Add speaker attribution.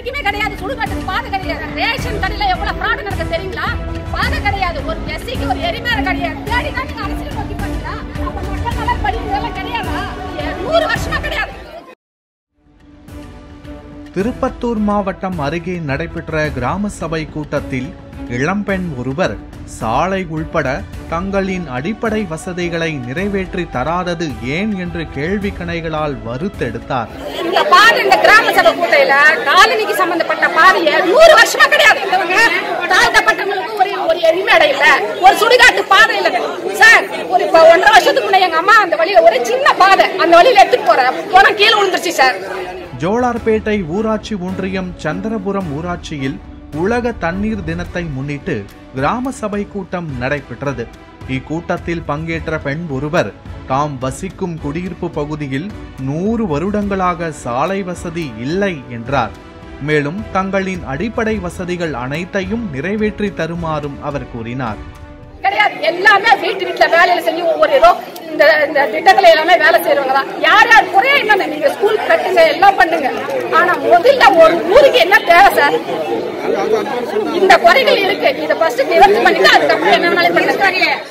Speaker 1: எதுக்குமே கிடையாது சுடுகாட்டுக்கு பாதை கிடையாது ரேஷன் கடையில எவ்வளவு ஃப்ராட் நடக்க தெரியுங்களா பாதை கிடையாது ஒரு எஸ்சிக்கு ஒரு எரிமேல கிடையாது தேடி தான் நீங்க அரசியல் நோக்கி பண்ணீங்களா அப்ப மக்கள் நலன் படிக்கிறதெல்லாம் கிடையாதா ஏ, நூறு வருஷமா கிடையாது
Speaker 2: திருப்பத்தூர் மாவட்டம் அருகே நடைபெற்ற கிராம சபை கூட்டத்தில் இளம்பெண் ஒருவர் சாலை உள்பட தங்களின் அடிப்படை வசதிகளை நிறைவேற்றி தராதது ஏன் என்று கேள்வி கணைகளால் வறுத்தெடுத்தார்
Speaker 1: இந்த பாதை இந்த கிராம சபை கூட்டையில காலனிக்கு சம்பந்தப்பட்ட பாதைய நூறு வருஷமா கிடையாது தாழ்த்தப்பட்டவங்களுக்கு ஒரு ஒரு எரிமேடை இல்ல ஒரு சுடுகாட்டு பாதை இல்ல சார் ஒரு இப்ப ஒன்றரை வருஷத்துக்கு முன்ன எங்க அம்மா அந்த வழியில ஒரு சின்ன பாதை அந்த வழியில எடுத்துட்டு போறேன் போனா கீழே விழுந்துருச்சு சார்
Speaker 2: ஜோலார்பேட்டை ஊராட்சி ஒன்றியம் சந்திரபுரம் ஊராட்சியில் உலக தண்ணீர் தினத்தை முன்னிட்டு கிராம சபை கூட்டம் நடைபெற்றது இக்கூட்டத்தில் பங்கேற்ற பெண் ஒருவர் தாம் வசிக்கும் குடியிருப்பு பகுதியில் நூறு வருடங்களாக சாலை வசதி இல்லை என்றார் மேலும் தங்களின் அடிப்படை வசதிகள் அனைத்தையும் நிறைவேற்றி தருமாறும் அவர் கூறினார்
Speaker 1: கிடையாது எல்லாமே வீட்டு வீட்டுல வேலையில செஞ்சு ஒவ்வொரு ஏதோ இந்த இந்த திட்டத்துல எல்லாமே வேலை செய்யறவங்க தான் யார் யார் குறைய என்ன நீங்க ஸ்கூல் கட்டுங்க எல்லாம் பண்ணுங்க ஆனா முதல்ல ஒரு ஊருக்கு என்ன தேவை சார் இந்த குறைகள் இருக்கு இதை ஃபர்ஸ்ட் நிவர்த்தி பண்ணிட்டு அதுக்கப்புறம் என்ன பண்ணுங்க